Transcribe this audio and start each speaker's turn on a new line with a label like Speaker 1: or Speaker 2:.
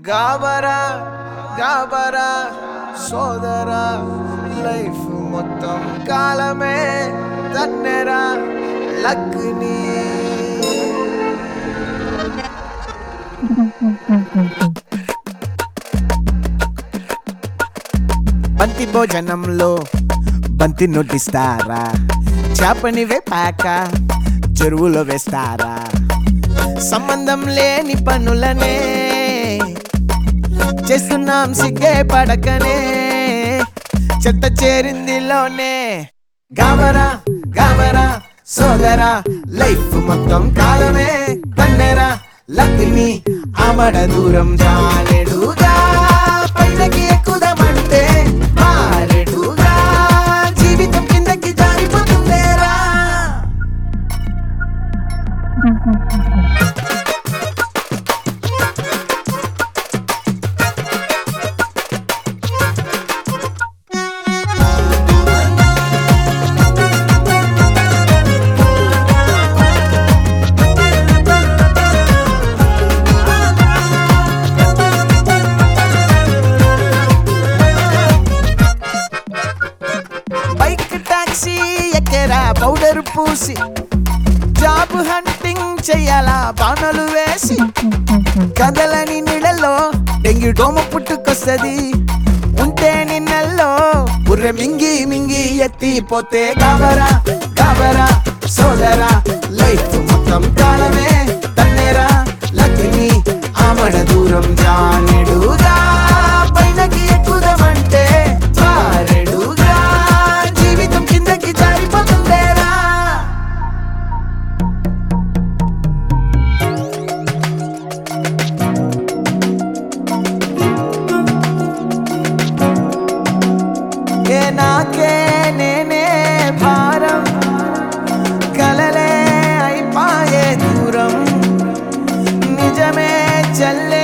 Speaker 1: గాబరా గాబరా సోదరా లైఫ్ మొత్తం కాలమే తన్నెరా లక్ని బంతి భోజనంలో బంతి నొట్టిస్తారా చేపని వేపాక చెరువులో వేస్తారా సంబంధం లేని పనులనే చేస్తున్నాం సిగ్గే పడకనే చెత్త చేరిందిలోనే గాబరా గాబరా సోదరా లైఫ్ మొత్తం కాలమే తన్నెరా లక్ష్మి ఆమడ దూరం జాలెడుగా పైనకి ఎక్కుదామంటే మారెడుగా జీవితం కిందకి జారిపోతుందేరా బైక్ టాక్సీ ఎక్కరా పౌడర్ పూసి జాబ్ హంటింగ్ చెయ్యాలా బాణలు వేసి కదలని నీళ్ళలో డెంగ్యూ డోమ పుట్టుకొస్తది ఉంటే నిన్నల్లో బుర్రె మింగి మింగి ఎత్తిపోతే గాబరా గాబరా సోదరా లైఫ్ మొత్తం కాలమే తన్నేరా లక్ష్మి ఆమడ దూరం జానెడుగా పైనకి ఎక్కుదామంటే జారెడుగా జీవితం కిందకి జారిపోతుందేరా ఏ నాకే నేనే భారం కలలే అయిపాయే దూరం నిజమే చల్లే